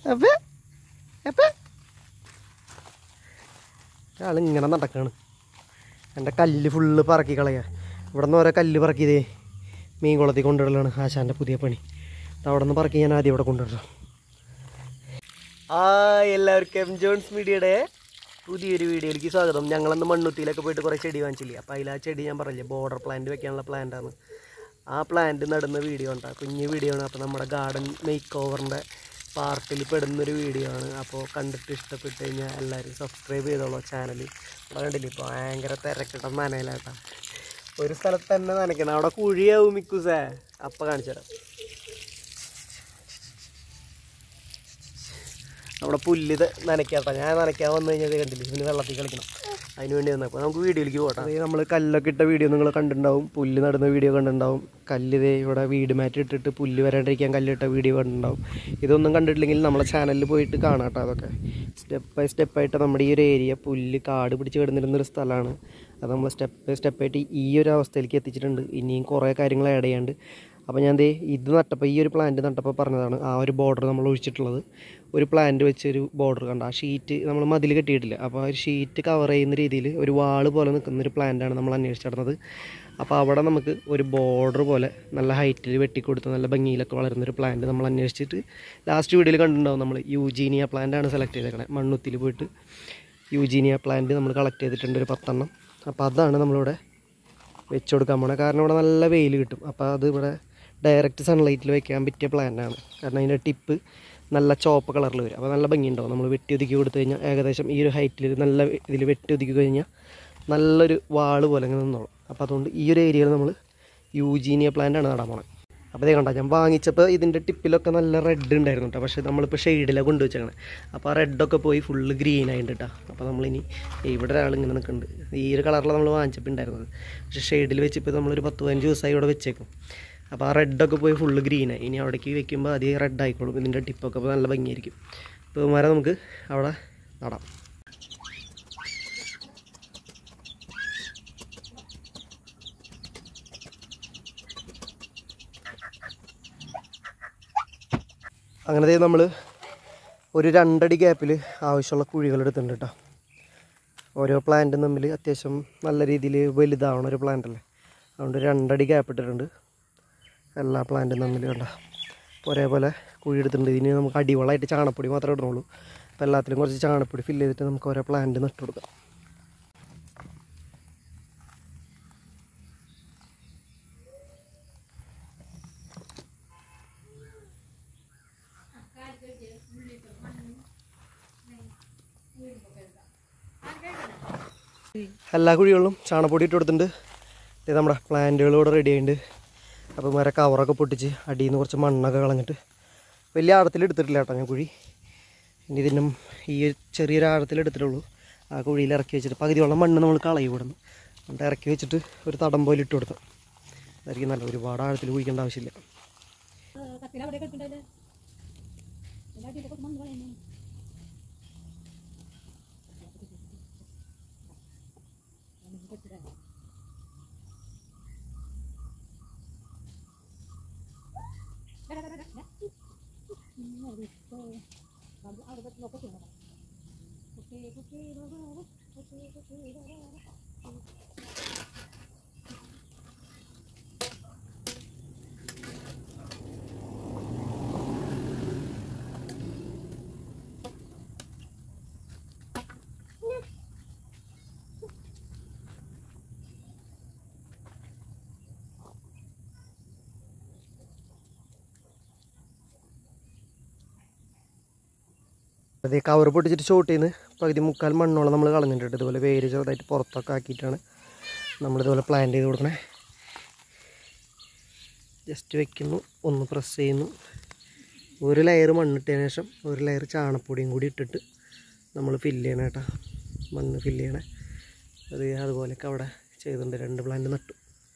അപ്പേ അപ്പേ ആൾ ഇങ്ങനെ നടക്കാണ് എൻ്റെ കല്ല് ഫുള്ള് പറക്കി കളയാ ഇവിടെ നിന്ന് ഓരോ കല്ല് പറക്കിയതേ മീൻ കുളത്തിൽ കൊണ്ടുവിടലാണ് ആശാൻ്റെ പുതിയ പണി ഇത് അവിടെ നിന്ന് പറക്കി ഞാൻ ആദ്യം ഇവിടെ കൊണ്ടുവരാം ആ എല്ലാവർക്കും എം ജോൺസ് മീഡിയയുടെ പുതിയൊരു വീഡിയോയിലേക്ക് സ്വാഗതം ഞങ്ങളന്ന് മണ്ണുത്തിയിലൊക്കെ പോയിട്ട് കുറേ ചെടി വാങ്ങിച്ചില്ലേ അപ്പോൾ അതിൽ ആ ചെടി ഞാൻ പറഞ്ഞില്ലേ ബോർഡർ പ്ലാന്റ് വെക്കാനുള്ള പ്ലാന്റാണ് ആ പ്ലാന്റ് നടുന്ന വീഡിയോ ഉണ്ട് കുഞ്ഞ് വീഡിയോ ആണ് അപ്പോൾ നമ്മുടെ ഗാർഡൻ മേക്ക് ഓവറിൻ്റെ പാർട്ടിൽ പെടുന്നൊരു വീഡിയോ ആണ് അപ്പോൾ കണ്ടിട്ട് ഇഷ്ടപ്പെട്ട് കഴിഞ്ഞാൽ എല്ലാവരും സബ്സ്ക്രൈബ് ചെയ്തോളൂ ചാനൽ ഇവിടെ കണ്ടില്ലേ ഇപ്പോൾ ഭയങ്കര തിരക്കിട്ട നനയിലാട്ടാ ഒരു സ്ഥലത്ത് തന്നെ നനയ്ക്കണം അവിടെ കുഴിയാവും മിക്കുസേ അപ്പം കാണിച്ചു തരാം നമ്മുടെ പുല്ല് ഇത് നനയ്ക്കാട്ടോ ഞാൻ നനയ്ക്കാൻ വന്നു കഴിഞ്ഞാൽ ഇത് കണ്ടില്ലേ ഇവന് വെള്ളത്തിൽ കളിക്കണം അതിന് വേണ്ടി വന്നപ്പോൾ നമുക്ക് വീഡിയോയിലേക്ക് പോകട്ടെ അത് നമ്മൾ കല്ലൊക്കെ ഇട്ട വീഡിയോ നിങ്ങൾ കണ്ടിട്ടുണ്ടാവും പുല്ല് നടുന്ന വീഡിയോ കണ്ടിട്ടുണ്ടാവും കല്ല് ഇതേ ഇവിടെ വീട് മാറ്റ് ഇട്ടിട്ട് പുല്ല് വരാണ്ടിരിക്കാൻ കല്ലിട്ട വീഡിയോ കണ്ടിട്ടുണ്ടാവും ഇതൊന്നും കണ്ടിട്ടില്ലെങ്കിൽ നമ്മളെ ചാനലിൽ പോയിട്ട് കാണാം കേട്ടോ അതൊക്കെ സ്റ്റെപ്പ് ബൈ സ്റ്റെപ്പായിട്ട് നമ്മുടെ ഈ ഒരു ഏരിയ പുല്ല് കാട് പിടിച്ച് കിടന്നിരുന്നൊരു സ്ഥലമാണ് അത് നമ്മൾ സ്റ്റെപ്പ് ബൈ സ്റ്റെപ്പായിട്ട് ഈ ഒരു അവസ്ഥയിലേക്ക് എത്തിച്ചിട്ടുണ്ട് ഇനിയും കുറേ കാര്യങ്ങൾ ആഡ് ചെയ്യാണ്ട് അപ്പോൾ ഞാൻ ദേ ഇത് നട്ടപ്പോൾ ഈ ഒരു പ്ലാന്റ് നട്ടപ്പോൾ പറഞ്ഞതാണ് ആ ഒരു ബോർഡർ നമ്മൾ ഒഴിച്ചിട്ടുള്ളത് ഒരു പ്ലാന്റ് വെച്ച് ഒരു ബോർഡർ കണ്ട ആ ഷീറ്റ് നമ്മൾ മതിൽ കെട്ടിയിട്ടില്ല അപ്പോൾ ആ ഒരു ഷീറ്റ് കവർ ചെയ്യുന്ന രീതിയിൽ ഒരു വാള് പോലെ നിൽക്കുന്ന ഒരു പ്ലാന്റാണ് നമ്മൾ അന്വേഷിച്ച് നടന്നത് അപ്പോൾ അവിടെ നമുക്ക് ഒരു ബോർഡർ പോലെ നല്ല ഹൈറ്റിൽ വെട്ടിക്കൊടുത്ത് നല്ല ഭംഗിയിലൊക്കെ വളരുന്ന ഒരു പ്ലാന്റ് നമ്മൾ അന്വേഷിച്ചിട്ട് ലാസ്റ്റ് വീഡിയോയിൽ കണ്ടിട്ടുണ്ടാവും നമ്മൾ യൂജീനിയ പ്ലാന്റാണ് സെലക്ട് ചെയ്തേക്കണേ മണ്ണുത്തിൽ പോയിട്ട് യൂജീനിയ പ്ലാന്റ് നമ്മൾ കളക്ട് ചെയ്തിട്ടുണ്ട് ഒരു പത്തെണ്ണം അപ്പോൾ അതാണ് നമ്മളിവിടെ വെച്ച് കൊടുക്കാൻ പോണേ കാരണം ഇവിടെ നല്ല വെയിൽ കിട്ടും അപ്പോൾ അത് ഇവിടെ ഡയറക്റ്റ് സൺലൈറ്റിൽ വെക്കാൻ പറ്റിയ പ്ലാന്റാണ് കാരണം അതിൻ്റെ ടിപ്പ് നല്ല ചോപ്പ് കളറിൽ വരും അപ്പോൾ നല്ല ഭംഗിയുണ്ടാവും നമ്മൾ വെട്ടി ഒതുക്കി കൊടുത്തു കഴിഞ്ഞാൽ ഏകദേശം ഈ ഒരു ഹൈറ്റിൽ നല്ല ഇതിൽ വെട്ടി ഒതുക്കി കഴിഞ്ഞാൽ നല്ലൊരു വാള് പോലെ ഇങ്ങനെ നിന്നോളും അപ്പോൾ അതുകൊണ്ട് ഈ ഒരു ഏരിയയിൽ നമ്മൾ യൂജീനിയ പ്ലാന്റാണ് നടാൻ പോണത് അപ്പോൾ ഇതേ കണ്ട ഞാൻ വാങ്ങിച്ചപ്പോൾ ഇതിൻ്റെ ടിപ്പിലൊക്കെ നല്ല റെഡ് ഉണ്ടായിരുന്നു കേട്ടോ പക്ഷേ നമ്മളിപ്പോൾ ഷെയ്ഡിലാണ് കൊണ്ടുവച്ചേക്കണേ അപ്പോൾ ആ റെഡൊക്കെ പോയി ഫുള്ള് ഗ്രീൻ ആയിട്ട് കേട്ടോ അപ്പോൾ നമ്മളിനി ഇവിടെ ഒരാൾ ഇങ്ങനെ നിൽക്കുന്നുണ്ട് ഈ ഒരു കളറിലാണ് നമ്മൾ വാങ്ങിച്ചപ്പോൾ ഉണ്ടായിരുന്നത് പക്ഷേ ഷെയ്ഡിൽ വെച്ചിപ്പോൾ നമ്മളൊരു പത്ത് പതിനഞ്ച് ദിവസമായി ഇവിടെ വെച്ചേക്കും അപ്പോൾ ആ റെഡൊക്കെ പോയി ഫുള്ള് ഗ്രീനായി ഇനി അവിടേക്ക് വെക്കുമ്പോൾ അധികം റെഡ് ആയിക്കോളും ഇതിൻ്റെ ടിപ്പൊക്കെ അപ്പോൾ നല്ല ഭംഗിയായിരിക്കും അപ്പോൾ മരം നമുക്ക് അവിടെ നടാം അങ്ങനെ നമ്മൾ ഒരു രണ്ടടി ഗ്യാപ്പിൽ ആവശ്യമുള്ള കുഴികൾ എടുത്തിട്ടുണ്ട് കേട്ടോ ഓരോ പ്ലാന്റും തമ്മിൽ അത്യാവശ്യം നല്ല രീതിയിൽ വലുതാവണ ഒരു പ്ലാന്റ് അല്ലേ അതുകൊണ്ട് രണ്ടടി ഗ്യാപ്പ് ഇട്ടിട്ടുണ്ട് എല്ലാ പ്ലാന്റും തമ്മിൽ കണ്ട ഒരേപോലെ കുഴി എടുത്തിട്ടുണ്ട് ഇതിന് നമുക്ക് അടിവളമായിട്ട് ചാണപ്പൊടി മാത്രമേ ഇടണുള്ളൂ അപ്പോൾ എല്ലാത്തിലും കുറച്ച് ചാണപ്പൊടി ഫില്ല് ചെയ്തിട്ട് നമുക്ക് ഓരോ പ്ലാന്റ് നട്ടു കൊടുക്കാം എല്ലാ കുഴികളിലും ചാണപ്പൊടി ഇട്ട് കൊടുത്തിട്ടുണ്ട് ഇത് നമ്മുടെ പ്ലാന്റുകൾ ഇവിടെ റെഡി ആയിട്ടുണ്ട് അപ്പോൾ മര കവറൊക്കെ പൊട്ടിച്ച് അടിയിൽ നിന്ന് കുറച്ച് മണ്ണൊക്കെ കളഞ്ഞിട്ട് വലിയ ആഴത്തിൽ എടുത്തിട്ടില്ല കേട്ടോ ഞാൻ കുഴി ഇനി ഇതിനും ഈ ഒരു ചെറിയൊരു ആഴത്തിൽ എടുത്തിട്ടുള്ളൂ ആ കുഴിയിൽ ഇറക്കി വെച്ചിട്ട് പകുതിയോളം മണ്ണ് നമ്മൾ കളയും ഇവിടെ നിന്ന് എന്നിട്ട് ഇറക്കി വെച്ചിട്ട് ഒരു തടം പോലെ ഇട്ട് കൊടുത്താൽ അതായിരിക്കും നല്ല ഒരുപാട് ആഴത്തിൽ കുഴിക്കേണ്ട ആവശ്യമില്ല അതേ കവർ പൊട്ടിച്ചിട്ട് ചോട്ടിൽ നിന്ന് പകുതി മുക്കാൽ മണ്ണോളം നമ്മൾ കളഞ്ഞിട്ടുണ്ട് ഇതുപോലെ വേര് ചെറുതായിട്ട് പുറത്തൊക്കെ ആക്കിയിട്ടാണ് നമ്മളിതുപോലെ പ്ലാന്റ് ചെയ്ത് കൊടുക്കണേ ജസ്റ്റ് വെക്കുന്നു ഒന്ന് പ്രസ് ചെയ്യുന്നു ഒരു ലെയർ മണ്ണിട്ടതിന് ശേഷം ഒരു ലെയർ ചാണപ്പൊടിയും കൂടി ഇട്ടിട്ട് നമ്മൾ ഫില്ല് ചെയ്യണം കേട്ടോ മണ്ണ് ഫില്ല് ചെയ്യണേ അത് അതുപോലെയൊക്കെ അവിടെ ചെയ്തിട്ടുണ്ട് രണ്ട് പ്ലാന്റ് നട്ടു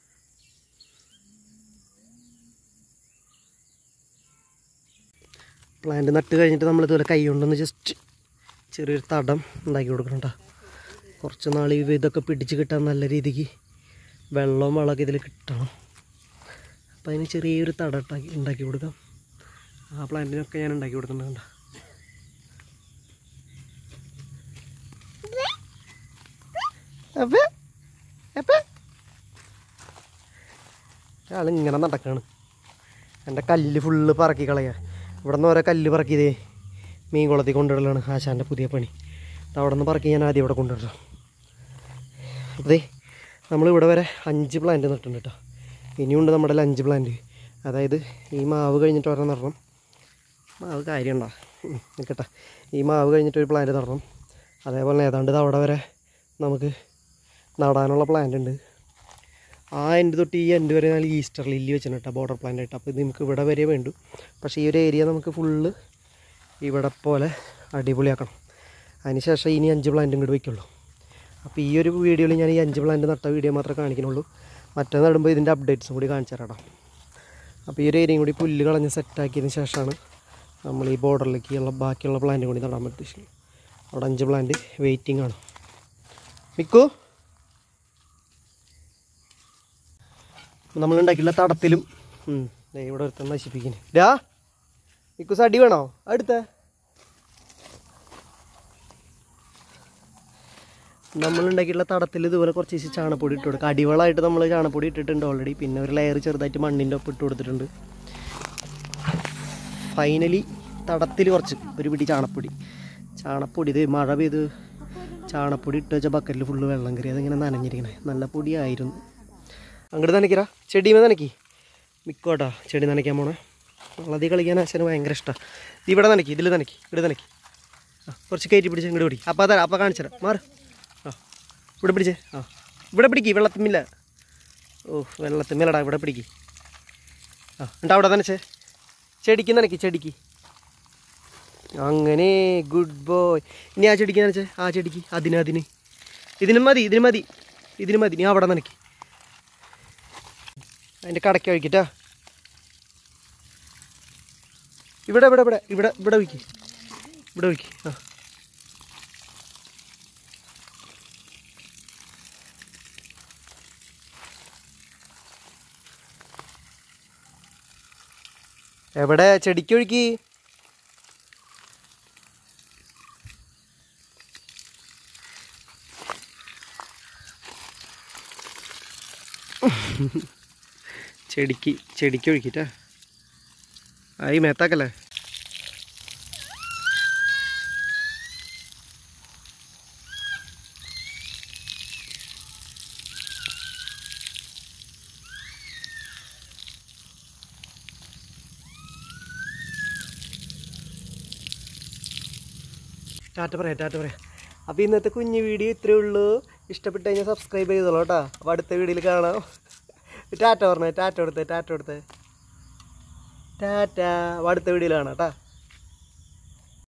പ്ലാന്റ് നട്ട് കഴിഞ്ഞിട്ട് നമ്മളിതുപോലെ കൈ കൊണ്ടൊന്ന് ജസ്റ്റ് ചെറിയൊരു തടം ഉണ്ടാക്കി കൊടുക്കണം കേട്ടോ കുറച്ച് നാൾ ഈ ഇതൊക്കെ പിടിച്ച് കിട്ടാൻ നല്ല രീതിക്ക് വെള്ളവും വളമൊക്കെ ഇതിൽ കിട്ടണം അപ്പോൾ അതിന് ചെറിയൊരു തടം ഉണ്ടാക്കി ഉണ്ടാക്കി കൊടുക്കാം ആ പ്ലാന്റിനൊക്കെ ഞാൻ ഉണ്ടാക്കി കൊടുക്കുന്നുണ്ട് കണ്ടോ അപ്പേ അപ്പേ ആളിങ്ങനെ നടക്കാണ് എൻ്റെ കല്ല് ഫുള്ള് പറക്കി കളയുക ഇവിടെ നിന്ന് ഓരോ കല്ല് പറക്കിയതേ മീൻ കുളത്തിൽ കൊണ്ടുവിടലാണ് ആശാൻ്റെ പുതിയ പണി ദാ അവിടെ നിന്ന് പറക്കി ഞാൻ ആദ്യം ഇവിടെ കൊണ്ടുവരാം അതെ നമ്മളിവിടെ വരെ അഞ്ച് പ്ലാന്റ് നട്ടിട്ടുണ്ട് കേട്ടോ ഇനിയുണ്ട് നമ്മുടെ കയ്യിൽ അഞ്ച് പ്ലാന്റ് അതായത് ഈ മാവ് കഴിഞ്ഞിട്ട് ഒരെണ്ണം നടണം മാവ് കാര്യമുണ്ടോ നിൽക്കട്ടെ ഈ മാവ് കഴിഞ്ഞിട്ട് ഒരു പ്ലാന്റ് നടണം അതേപോലെ ഏതാണ്ട് ഇത് അവിടെ വരെ നമുക്ക് നടാനുള്ള പ്ലാന്റ് ഉണ്ട് ആ എൻഡ് തൊട്ട് ഈ എൻഡ് വരെ നല്ല ഈസ്റ്റർ ലില്ലി വെച്ചിട്ടുണ്ട് കേട്ടോ ബോർഡർ പ്ലാന്റ് ആയിട്ട് അപ്പോൾ ഇത് നമുക്ക് ഇവിടെ വരെ വേണ്ടു പക്ഷേ ഈ ഒരു ഏരിയ നമുക്ക് ഫുള്ള് ഇവിടെ പോലെ അടിപൊളിയാക്കണം അതിനുശേഷം ഇനി അഞ്ച് പ്ലാന്റും കൂടി വയ്ക്കുള്ളൂ അപ്പോൾ ഈ ഒരു വീഡിയോയിൽ ഞാൻ ഈ അഞ്ച് പ്ലാന്റ് നട്ട വീഡിയോ മാത്രമേ കാണിക്കുന്നുള്ളൂ മറ്റേ നടുമ്പോൾ ഇതിൻ്റെ അപ്ഡേറ്റ്സും കൂടി കാണിച്ചു തരാം അപ്പോൾ ഈ ഒരു ഏരിയയും കൂടി പുല്ല് കളഞ്ഞ് സെറ്റാക്കിയതിന് ശേഷമാണ് നമ്മൾ ഈ ബോർഡറിലേക്കുള്ള ബാക്കിയുള്ള പ്ലാന്റ് കൂടി നടാൻ പറ്റും അവിടെ അഞ്ച് പ്ലാന്റ് വെയിറ്റിംഗ് ആണ് മിക്കു നമ്മൾ ഉണ്ടാക്കിയുള്ള തടത്തിലും ഉം, ദേ ഇവിടെ ഒരുത്തൻ നശിപ്പിക്കുന്നു ഡാ മിക്കുസ് അടി വേണോ അടുത്ത നമ്മൾ ഉണ്ടാക്കിയിട്ടുള്ള തടത്തിൽ ഇതുപോലെ കുറച്ച് ദിവസം ചാണപ്പൊടി ഇട്ട് കൊടുക്കുക അടിവളമായിട്ട് നമ്മൾ ചാണപ്പൊടി ഇട്ടിട്ടുണ്ട് ഓൾറെഡി പിന്നെ ഒരു ലെയർ ചെറുതായിട്ട് മണ്ണിൻ്റെ ഒപ്പം ഇട്ട് കൊടുത്തിട്ടുണ്ട് ഫൈനലി തടത്തിൽ കുറച്ച് ഒരു പിടി ചാണപ്പൊടി ചാണപ്പൊടി ഇത് മഴ പെയ്ത് ചാണപ്പൊടി ഇട്ട് വെച്ച ബക്കറ്റിൽ ഫുള്ള് വെള്ളം കയറി അതിങ്ങനെ നനഞ്ഞിരിക്കണേ നല്ല പൊടിയായിരുന്നു അങ്ങോട്ട് നനയ്ക്കരാ ചെടിയുമേ നനക്കി മിക്കോട്ടാ ചെടി നനയ്ക്കാൻ പോണേ വെള്ളത്തിൽ കളിക്കാൻ അച്ഛന് ഭയങ്കര ഇഷ്ടമാണ് ഇവിടെ നനക്കി ഇതിൽ നനക്കി ഇവിടെ നനക്കി ആ കുറച്ച് കയറ്റി പിടിച്ച് ഇങ്ങോട്ട് പിടി അപ്പോൾ അതാ അപ്പോൾ കാണിച്ചു തരാം മാറ് ആ ഇവിടെ പിടിച്ചേ ആ ഇവിടെ പിടിക്ക് വെള്ളത്തിമില്ല ഓ വെള്ളത്തിമില്ലടാ ഇവിടെ പിടിക്ക് ആ എന്നിട്ട് അവിടെ നനച്ചേ ചെടിക്ക് നനക്കി ചെടിക്ക് അങ്ങനെ ഗുഡ് ബോയ് ഇനി ആ ചെടിക്ക് നനച്ചേ ആ ചെടിക്ക് അതിന് അതിന് ഇതിന് മതി ഇതിന് മതി ഇതിന് മതി നീ അവിടെ നനക്കി അതിൻ്റെ കടയ്ക്ക് ഒഴിക്കിട്ടാ ഇവിടെ ഇവിടെ ഇവിടെ ഇവിടെ ഇവിടെ ഒഴിക്ക് ഇവിടെ ഒഴിക്ക് ആ എവിടെ ചെടിക്ക് ഒഴുക്കി ചെടിക്ക് ചെടിക്ക് ഒഴുക്കിട്ടാ ആയി മേത്താക്കല്ലേ ടാറ്റ പറയാം ടാറ്റ പറയാം അപ്പോൾ ഇന്നത്തെ കുഞ്ഞു വീഡിയോ ഇത്രയേ ഉള്ളൂ ഇഷ്ടപ്പെട്ട് കഴിഞ്ഞാൽ സബ്സ്ക്രൈബ് ചെയ്തോളൂ കേട്ടോ അപ്പോൾ അടുത്ത വീഡിയോയിൽ കാണാം ടാറ്റ പറഞ്ഞേ ടാറ്റ കൊടുത്തേ ടാറ്റ കൊടുത്തേ ടാറ്റ അപ്പോൾ അടുത്ത വീഡിയോയിൽ കാണാം കേട്ടോ